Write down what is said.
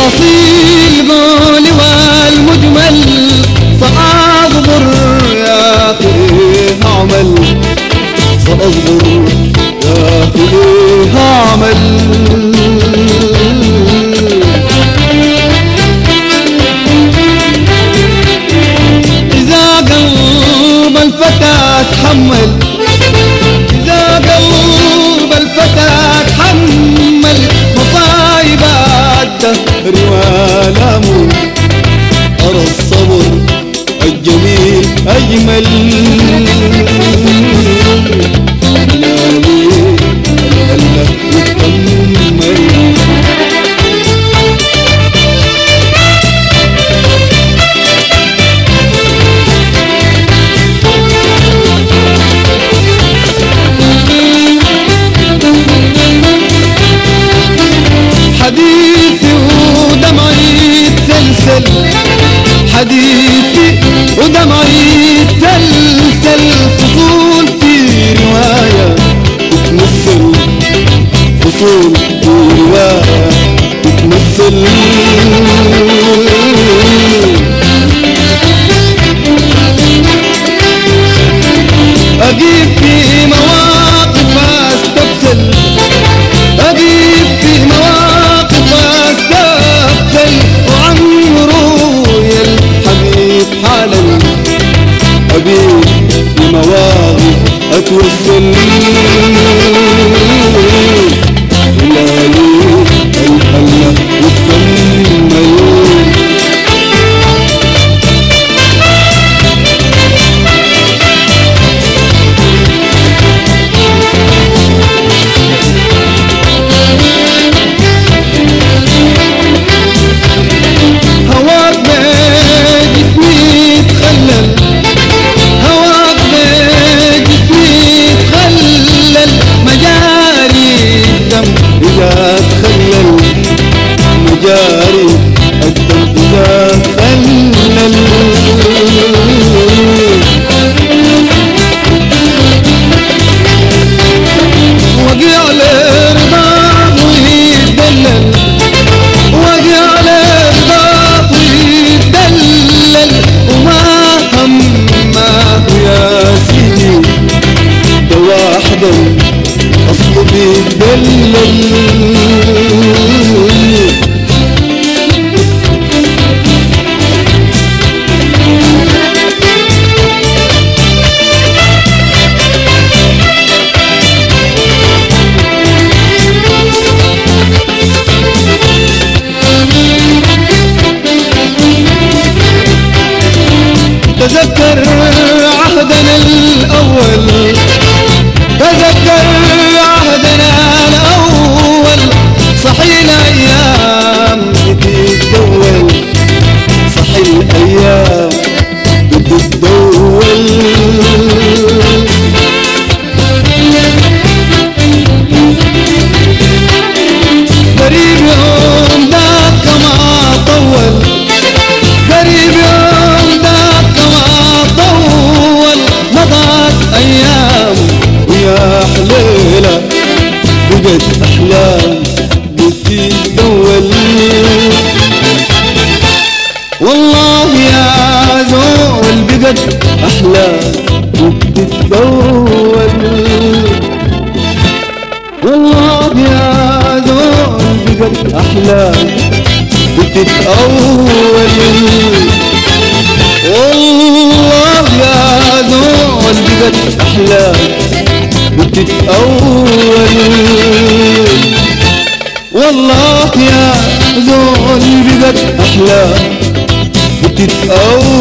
الأصيل قولي والمجمل سأصبر يا أخي هعمل سأصبر يا أخي هعمل إذا قلب الفتى تحمل إذا قلب الفتى تحمل مصايب الدهر والامه أرى الصبر الجميل أجمل نادي هلا وكمل حديثي ودمعي يتسلسل حديثي ودمعي يتسلسل فصول في رواية تتمثل فصول في رواية تتمثل أجيب في مواقف أستبسل أجيب في مواقف أستبسل وعمره يا الحبيب حالا أجيب في مواقف أتوسل هلالي الحلة وتكمل هواك بجسمي تخلل هواك بجسمي تخلل مجاري الدم إذا تخلل مجاري الدم إذا تخلل وقع الرضا ويدلل وقع الرضا ويدلل وما همه يا سيدي ده واحدة أصله بيدلل تذكر عهدنا الأول تذكر عهدنا الأول صحي الأيام بتتدول صحي الأيام بتتدول قريب يوم ذاك ما طول قريب يوم ذاك ما طول مضت ايام ويا حليله بقت احلام بتتدول والله يا زول بقت احلام وبتتدول والله يا زول بقت احلام بتتأول والله يا زول بقت احلام بتتأول والله يا زول بقت احلام بتتأول